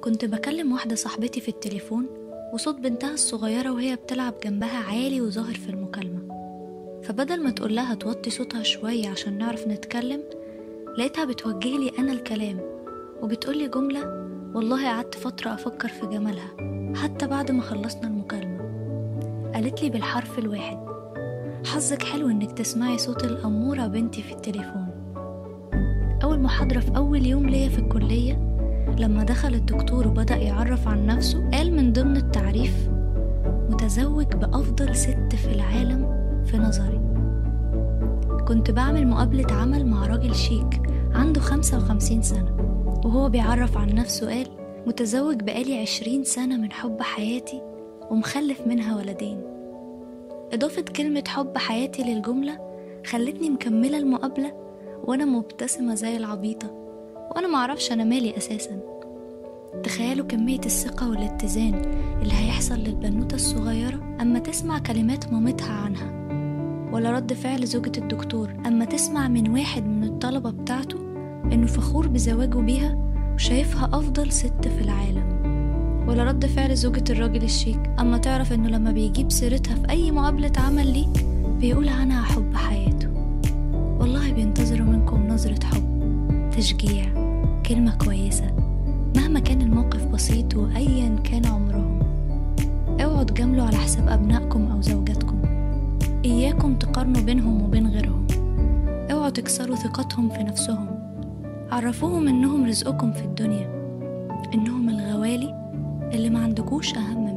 كنت بكلم واحدة صاحبتي في التليفون وصوت بنتها الصغيرة وهي بتلعب جنبها عالي وظاهر في المكالمة فبدل ما تقول لها توطي صوتها شوية عشان نعرف نتكلم لقيتها بتوجه لي أنا الكلام وبتقولي جملة والله قعدت فترة أفكر في جمالها حتى بعد ما خلصنا المكالمة قالت لي بالحرف الواحد حظك حلو إنك تسمعي صوت الأمورة بنتي في التليفون أول محاضرة في أول يوم ليا في الكلية لما دخل الدكتور وبدأ يعرف عن نفسه قال من ضمن التعريف متزوج بأفضل ست في العالم في نظري كنت بعمل مقابلة عمل مع راجل شيك عنده خمسة وخمسين سنة وهو بيعرف عن نفسه قال متزوج بقالي عشرين سنة من حب حياتي ومخلف منها ولدين إضافة كلمة حب حياتي للجملة خلتني مكملة المقابلة وأنا مبتسمة زي العبيطة وأنا معرفش أنا مالي أساسا تخيلوا كمية الثقة والاتزان اللي هيحصل للبنوتة الصغيرة أما تسمع كلمات مامتها عنها ولا رد فعل زوجة الدكتور أما تسمع من واحد من الطلبة بتاعته إنه فخور بزواجه بيها وشايفها أفضل ست في العالم ولا رد فعل زوجة الراجل الشيك أما تعرف إنه لما بيجيب سيرتها في أي مقابلة عمل ليه بيقول عنها حب حياته والله بينتظروا منكم نظرة حب تشجيع كلمة كويسة مهما كان الموقف بسيط وأيا كان عمرهم اوعوا تجاملوا على حساب أبنائكم أو زوجاتكم إياكم تقارنوا بينهم وبين غيرهم اوعوا تكسروا ثقتهم في نفسهم عرفوهم إنهم رزقكم في الدنيا إنهم الغوالي اللي ما عندكوش أهم